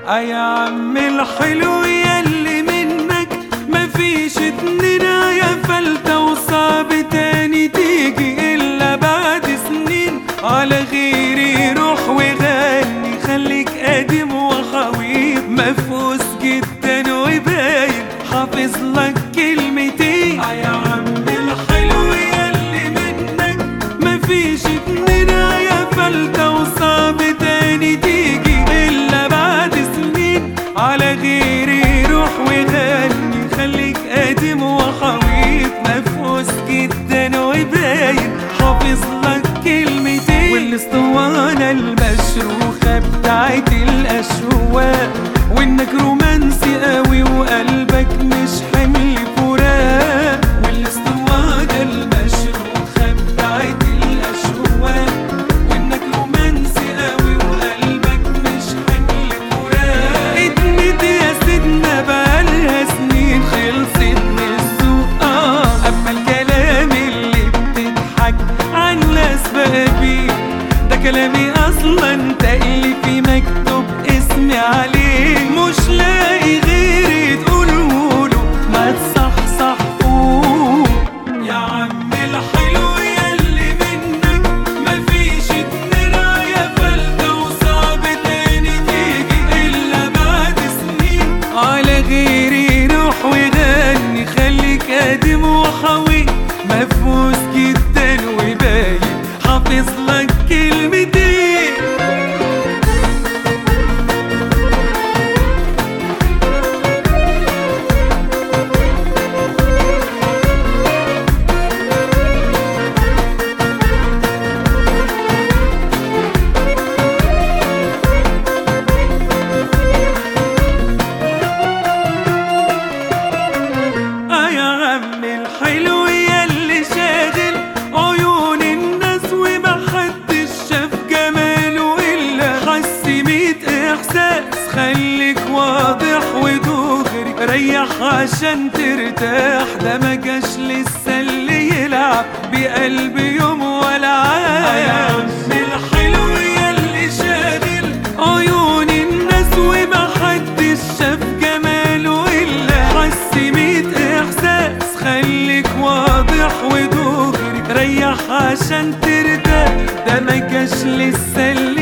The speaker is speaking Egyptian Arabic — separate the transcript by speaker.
Speaker 1: آه يا عم الحلو يلي منك مفيش اتنين يا فلتة وصعب تاني تيجي إلا بعد سنين على غيري روح وغني خليك قديم وخويف مفوز جدا وباين حافظ لك كلمتين آه يا عم الحلو يلي منك مفيش اتنين يا فلتة وصعب تاني تيجي إلا بعد سنين على غيري روح وغني خليك قديم وخويف مفوز جدا وباين حافظ لك كلمتين والاسطوانة المشروخة بتاعت الأشواق وإنك رومانسي قوي وقلبك مش حمل فراق والاسطوانة المشروخة بتاعت الأشواق وإنك رومانسي قوي وقلبك مش حمل فراق ادمت يا سيدنا بقالها سنين خلصت من السوق آه أما الكلام اللي بتضحك عن ناس بقى بيه ده كلامي أصلا تأليفي مكتوب اسمي عليه مش لاقي غيري تقولهوله ما تصحصحوه يا عم الحلو يلي منك مفيش اتنين يا فلتة وصعب تاني تيجي إلا بعد سنين على غيري روح وغني خليك قديم وخوي مفوز جدا وباين حافظ لك كلمتين آه يا عم الحلو يلي شاغل عيون الناس ومحدش شاف جماله إلا حس ميت إحساس خليك واضح ودغري ريح عشان ترتاح ده ما جاش لسه اللي يلعب بقلب يوم ولا عام الحلو يلي شاغل عيون الناس ومحدش شاف جماله إلا حس ميت إحساس خليك واضح ودغري ريح عشان ترتاح ده ما جاش لسه اللي